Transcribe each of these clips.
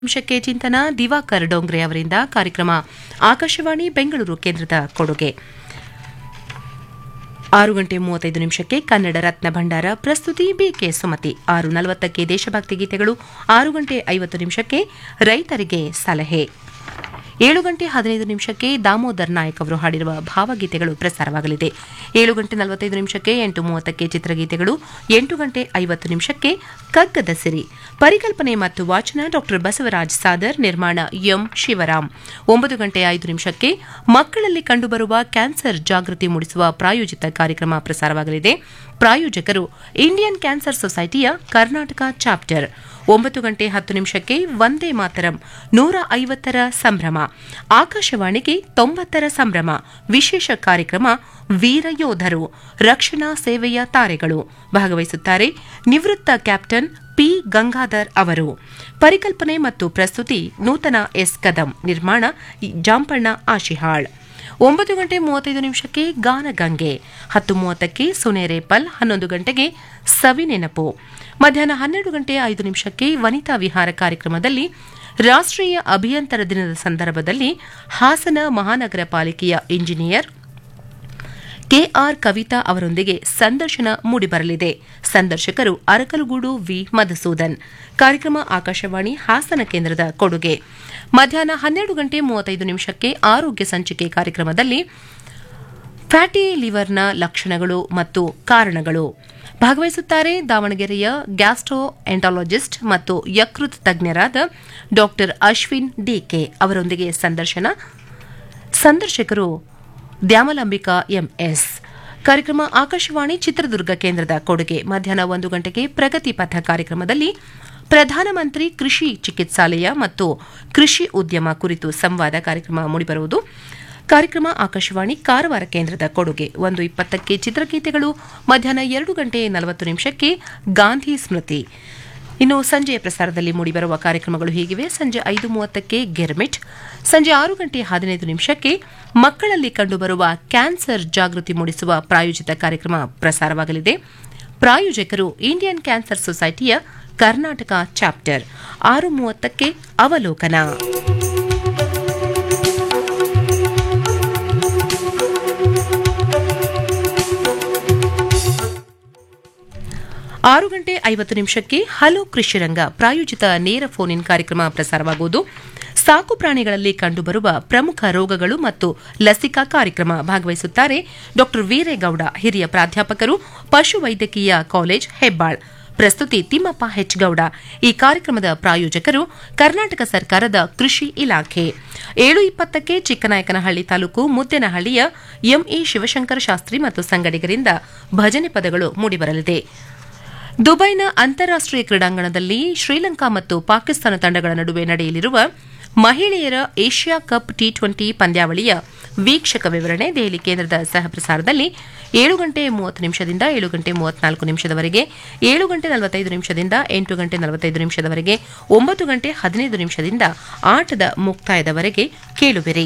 ನಿಮಿಷಕ್ಕೆ ಚಿಂತನ ದಿವಾಕರ್ ಡೋಂಗ್ರೆ ಅವರಿಂದ ಕಾರ್ಯಕ್ರಮ ಆಕಾಶವಾಣಿ ಬೆಂಗಳೂರು ಕೇಂದ್ರದ ಕೊಡುಗೆ ಆರು ಗಂಟೆ ಮೂವತ್ತೈದು ನಿಮಿಷಕ್ಕೆ ಕನ್ನಡ ರತ್ನ ಭಂಡಾರ ಪ್ರಸ್ತುತಿ ಬಿಕೆ ಸುಮತಿ ಆರು ನಲವತ್ತಕ್ಕೆ ದೇಶಭಕ್ತಿ ಗೀತೆಗಳು ಆರು ಗಂಟೆ ಐವತ್ತು ನಿಮಿಷಕ್ಕೆ ರೈತರಿಗೆ ಸಲಹೆ ಏಳು ಗಂಟೆ ಹದಿನೈದು ನಿಮಿಷಕ್ಕೆ ದಾಮೋದರ್ ನಾಯಕ್ ಅವರು ಹಾಡಿರುವ ಭಾವಗೀತೆಗಳು ಪ್ರಸಾರವಾಗಲಿದೆ ಏಳು ಗಂಟೆ ನಲವತ್ತೈದು ನಿಮಿಷಕ್ಕೆ ಎಂಟು ಮೂವತ್ತಕ್ಕೆ ಚಿತ್ರಗೀತೆಗಳು ಎಂಟು ಗಂಟೆ ಐವತ್ತು ನಿಮಿಷಕ್ಕೆ ಕಗ್ಗದ ಸಿರಿ ಪರಿಕಲ್ಪನೆ ಮತ್ತು ವಾಚನ ಡಾಕ್ಟರ್ ಬಸವರಾಜ್ ಸಾದರ್ ನಿರ್ಮಾಣ ಎಂ ಶಿವರಾಮ್ ಒಂಬತ್ತು ಗಂಟೆ ಐದು ನಿಮಿಷಕ್ಕೆ ಮಕ್ಕಳಲ್ಲಿ ಕಂಡುಬರುವ ಕ್ಯಾನ್ಸರ್ ಜಾಗೃತಿ ಮೂಡಿಸುವ ಪ್ರಾಯೋಜಿತ ಕಾರ್ಯಕ್ರಮ ಪ್ರಸಾರವಾಗಲಿದೆ ಪ್ರಾಯೋಜಕರು ಇಂಡಿಯನ್ ಕ್ಯಾನ್ಸರ್ ಸೊಸೈಟಿಯ ಕರ್ನಾಟಕ ಚಾಪ್ಟರ್ ಒಂಬತ್ತು ಗಂಟೆ ಹತ್ತು ನಿಮಿಷಕ್ಕೆ ವಂದೇ ಮಾತರಂ ನೂರ ಐವತ್ತರ ಸಂಭ್ರಮ ಆಕಾಶವಾಣಿಗೆ ತೊಂಬತ್ತರ ಸಂಭ್ರಮ ವಿಶೇಷ ಕಾರ್ಯಕ್ರಮ ವೀರ ಯೋಧರು ರಕ್ಷಣಾ ಸೇವೆಯ ತಾರೆಗಳು ಭಾಗವಹಿಸುತ್ತಾರೆ ನಿವೃತ್ತ ಕ್ಯಾಪ್ಟನ್ ಪಿ ಗಂಗಾಧರ್ ಅವರು ಪರಿಕಲ್ಪನೆ ಮತ್ತು ಪ್ರಸ್ತುತಿ ನೂತನ ಎಸ್ ಕದಂ ನಿರ್ಮಾಣ ಜಾಂಪಣ್ಣ ಆಶಿಹಾಳ್ ಒಂಬತ್ತು ಗಂಟೆ ಮೂವತ್ತೈದು ನಿಮಿಷಕ್ಕೆ ಗಾನಗಂಗೆ ಹತ್ತು ಮೂವತ್ತಕ್ಕೆ ಸುನೇರೇಪಲ್ ಹನ್ನೊಂದು ಗಂಟೆಗೆ ಸವಿನೆನಪು ಮಧ್ಯಾಹ್ನ ಹನ್ನೆರಡು ಗಂಟೆ ಐದು ನಿಮಿಷಕ್ಕೆ ವನಿತಾ ವಿಹಾರ ಕಾರ್ಯಕ್ರಮದಲ್ಲಿ ರಾಷ್ಟ್ರೀಯ ಅಭಿಯಂತರ ದಿನದ ಸಂದರ್ಭದಲ್ಲಿ ಹಾಸನ ಮಹಾನಗರ ಪಾಲಿಕೆಯ ಇಂಜಿನಿಯರ್ ಕೆಆರ್ ಕವಿತಾ ಅವರೊಂದಿಗೆ ಸಂದರ್ಶನ ಮೂಡಿಬರಲಿದೆ ಸಂದರ್ಶಕರು ಅರಕಲಗೂಡು ವಿ ಮಧುಸೂದನ್ ಕಾರ್ಯಕ್ರಮ ಆಕಾಶವಾಣಿ ಹಾಸನ ಕೇಂದ್ರದ ಕೊಡುಗೆ ಮಧ್ಯಾಹ್ನ ಹನ್ನೆರಡು ಗಂಟೆ ಮೂವತ್ತೈದು ನಿಮಿಷಕ್ಕೆ ಆರೋಗ್ಯ ಸಂಚಿಕೆ ಕಾರ್ಯಕ್ರಮದಲ್ಲಿ ಫ್ಯಾಟಿ ಲಿವರ್ನ ಲಕ್ಷಣಗಳು ಮತ್ತು ಕಾರಣಗಳು ಭಾಗವಹಿಸುತ್ತಾರೆ ದಾವಣಗೆರೆಯ ಗ್ಯಾಸ್ಟ್ರೋ ಎಂಟಾಲಜಿಸ್ಟ್ ಮತ್ತು ಯಕೃತ್ ತಜ್ಞರಾದ ಡಾಕ್ಟರ್ ಅಶ್ವಿನ್ ಡಿಕೆ ಅವರೊಂದಿಗೆ ಸಂದರ್ಶನ ಸಂದರ್ಶಕರು ದ್ಯಾಮಲಾಂಬಿಕಾ ಎಂಎಸ್ ಕಾರ್ಯಕ್ರಮ ಆಕಾಶವಾಣಿ ಚಿತ್ರದುರ್ಗ ಕೇಂದ್ರದ ಕೊಡುಗೆ ಮಧ್ಯಾಹ್ನ ಒಂದು ಗಂಟೆಗೆ ಪ್ರಗತಿ ಪಥ ಕಾರ್ಯಕ್ರಮದಲ್ಲಿ ಪ್ರಧಾನಮಂತ್ರಿ ಕೃಷಿ ಚಿಕಿತ್ಸಾಲಯ ಮತ್ತು ಕೃಷಿ ಉದ್ಯಮ ಕುರಿತು ಸಂವಾದ ಕಾರ್ಯಕ್ರಮ ಮೂಡಿಬರುವುದು ಕಾರ್ಯಕ್ರಮ ಆಕಾಶವಾಣಿ ಕಾರವಾರ ಕೇಂದ್ರದ ಕೊಡುಗೆ ಒಂದು ಇಪ್ಪತ್ತಕ್ಕೆ ಚಿತ್ರಗೀತೆಗಳು ಮಧ್ಯಾಹ್ನ ಎರಡು ಗಂಟೆ ನಲವತ್ತು ನಿಮಿಷಕ್ಕೆ ಗಾಂಧಿ ಸ್ಮೃತಿ ಇನ್ನು ಸಂಜೆಯ ಪ್ರಸಾರದಲ್ಲಿ ಮೂಡಿಬರುವ ಕಾರ್ಯಕ್ರಮಗಳು ಹೀಗಿವೆ ಸಂಜೆ ಐದು ಮೂವತ್ತಕ್ಕೆ ಗೆರ್ಮಿಟ್ ಸಂಜೆ ಆರು ಗಂಟೆ ಹದಿನೈದು ನಿಮಿಷಕ್ಕೆ ಮಕ್ಕಳಲ್ಲಿ ಕಂಡುಬರುವ ಕ್ಯಾನ್ಸರ್ ಜಾಗೃತಿ ಮೂಡಿಸುವ ಪ್ರಾಯೋಜಿತ ಕಾರ್ಯಕ್ರಮ ಪ್ರಸಾರವಾಗಲಿದೆ ಪ್ರಾಯೋಜಕರು ಇಂಡಿಯನ್ ಕ್ಯಾನ್ಸರ್ ಸೊಸೈಟಿಯ ಕರ್ನಾಟಕ ಚಾಪ್ಟರ್ ಆರು ಮೂವತ್ತಕ್ಕೆ ಅವಲೋಕನ ಆರು ಗಂಟೆ ಐವತ್ತು ನಿಮಿಷಕ್ಕೆ ಹಲೋ ಕೃಷಿರಂಗ ಪ್ರಾಯೋಜಿತ ನೇರ ಫೋನ್ ಇನ್ ಕಾರ್ಯಕ್ರಮ ಪ್ರಸಾರವಾಗುವುದು ಸಾಕು ಪ್ರಾಣಿಗಳಲ್ಲಿ ಕಂಡುಬರುವ ಪ್ರಮುಖ ರೋಗಗಳು ಮತ್ತು ಲಸಿಕಾ ಕಾರ್ಯಕ್ರಮ ಭಾಗವಹಿಸುತ್ತಾರೆ ಡಾ ವೀರೇಗೌಡ ಹಿರಿಯ ಪ್ರಾಧ್ಯಾಪಕರು ಪಶುವೈದ್ಯಕೀಯ ಕಾಲೇಜ್ ಹೆಬ್ಬಾಳ್ ಪ್ರಸ್ತುತಿ ತಿಮ್ಮಪ್ಪ ಹೆಚ್ಗೌಡ ಈ ಕಾರ್ಯಕ್ರಮದ ಪ್ರಾಯೋಜಕರು ಕರ್ನಾಟಕ ಸರ್ಕಾರದ ಕೃಷಿ ಇಲಾಖೆ ಏಳು ಇಪ್ಪತ್ತಕ್ಕೆ ಚಿಕ್ಕನಾಯಕನಹಳ್ಳಿ ತಾಲೂಕು ಮುದ್ದೇನಹಳ್ಳಿಯ ಎಂಇ ಶಿವಶಂಕರ ಶಾಸ್ತ್ರಿ ಮತ್ತು ಸಂಗಡಿಗರಿಂದ ಭಜನೆ ಪದಗಳು ಮೂಡಿಬರಲಿದೆ ದುಬೈನ ಅಂತಾರಾಷ್ಟೀಯ ಕ್ರೀಡಾಂಗಣದಲ್ಲಿ ಶ್ರೀಲಂಕಾ ಮತ್ತು ಪಾಕಿಸ್ತಾನ ತಂಡಗಳ ನಡುವೆ ನಡೆಯಲಿರುವ ಮಹಿಳೆಯರ ಏಷ್ಯಾ ಕಪ್ ಟಿ ಟ್ವೆಂಟಿ ಪಂದ್ಯಾವಳಿಯ ವೀಕ್ಷಕ ವಿವರಣೆ ದೆಹಲಿ ಕೇಂದ್ರದ ಸಹಪ್ರಸಾರದಲ್ಲಿ ಏಳು ಗಂಟೆ ಮೂವತ್ತು ನಿಮಿಷದಿಂದ ಏಳು ಗಂಟೆ ಮೂವತ್ನಾಲ್ಕು ನಿಮಿಷದವರೆಗೆ ಏಳು ಗಂಟೆ ನಲವತ್ತೈದು ನಿಮಿಷದಿಂದ ಎಂಟು ಗಂಟೆ ನಲವತ್ತೈದು ನಿಮಿಷದವರೆಗೆ ಒಂಬತ್ತು ಗಂಟೆ ಹದಿನೈದು ನಿಮಿಷದಿಂದ ಆಟದ ಮುಕ್ತಾಯದವರೆಗೆ ಕೇಳುವಿರಿ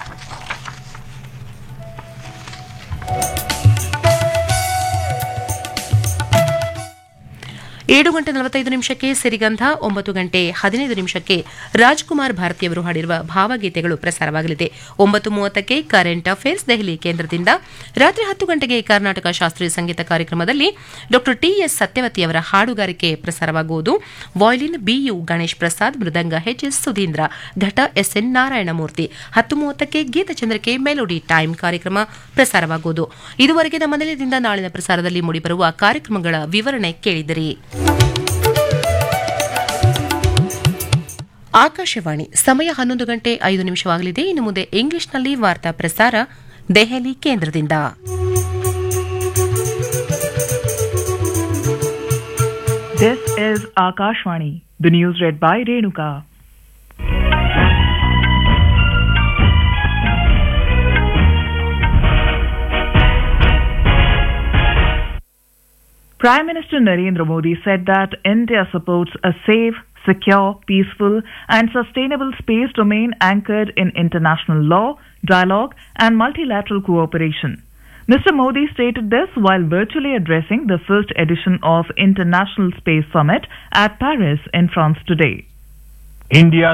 ಏಳು ಗಂಟೆ ನಲವತ್ತೈದು ನಿಮಿಷಕ್ಕೆ ಸಿರಿಗಂಧ ಒಂಬತ್ತು ಗಂಟೆ ಹದಿನೈದು ನಿಮಿಷಕ್ಕೆ ರಾಜ್ಕುಮಾರ್ ಭಾರತಿಯವರು ಹಾಡಿರುವ ಭಾವಗೀತೆಗಳು ಪ್ರಸಾರವಾಗಲಿದೆ ಒಂಬತ್ತು ಮೂವತ್ತಕ್ಕೆ ಕರೆಂಟ್ ಅಫೇರ್ಸ್ ದೆಹಲಿ ಕೇಂದ್ರದಿಂದ ರಾತ್ರಿ ಹತ್ತು ಗಂಟೆಗೆ ಕರ್ನಾಟಕ ಶಾಸ್ತ್ರೀಯ ಸಂಗೀತ ಕಾರ್ಯಕ್ರಮದಲ್ಲಿ ಡಾ ಟಿಎಸ್ ಸತ್ಯವತಿಯವರ ಹಾಡುಗಾರಿಕೆ ಪ್ರಸಾರವಾಗುವುದು ವಾಯ್ಲಿನ್ ಬಿಯು ಗಣೇಶ್ ಪ್ರಸಾದ್ ಮೃದಂಗ ಎಚ್ಎಸ್ ಸುಧೀಂದ್ರ ಘಟ ಎಸ್ಎನ್ ನಾರಾಯಣಮೂರ್ತಿ ಹತ್ತು ಮೂವತ್ತಕ್ಕೆ ಗೀತಚಂದ್ರಿಕೆ ಮೆಲೋಡಿ ಟೈಮ್ ಕಾರ್ಯಕ್ರಮ ಪ್ರಸಾರವಾಗುವುದು ಇದುವರೆಗೆ ನಮ್ಮ ನಿಲಯದಿಂದ ನಾಳಿನ ಪ್ರಸಾರದಲ್ಲಿ ಮೂಡಿಬರುವ ಕಾರ್ಯಕ್ರಮಗಳ ವಿವರಣೆ ಕೇಳಿದಿರಿ ಆಕಾಶವಾಣಿ ಸಮಯ ಹನ್ನೊಂದು ಗಂಟೆ ಐದು ನಿಮಿಷವಾಗಲಿದೆ ಇನ್ನು ಮುಂದೆ ಇಂಗ್ಲಿಷ್ನಲ್ಲಿ ವಾರ್ತಾ ಪ್ರಸಾರ ದೆಹಲಿ ಕೇಂದ್ರದಿಂದ This is Akashvani, the news read by Renuka. Prime Minister Narendra Modi said that India supports a safe, secure, peaceful, and sustainable space domain anchored in international law, dialogue, and multilateral cooperation. Mr. Modi stated this while virtually addressing the first edition of International Space Summit at Paris in France today. India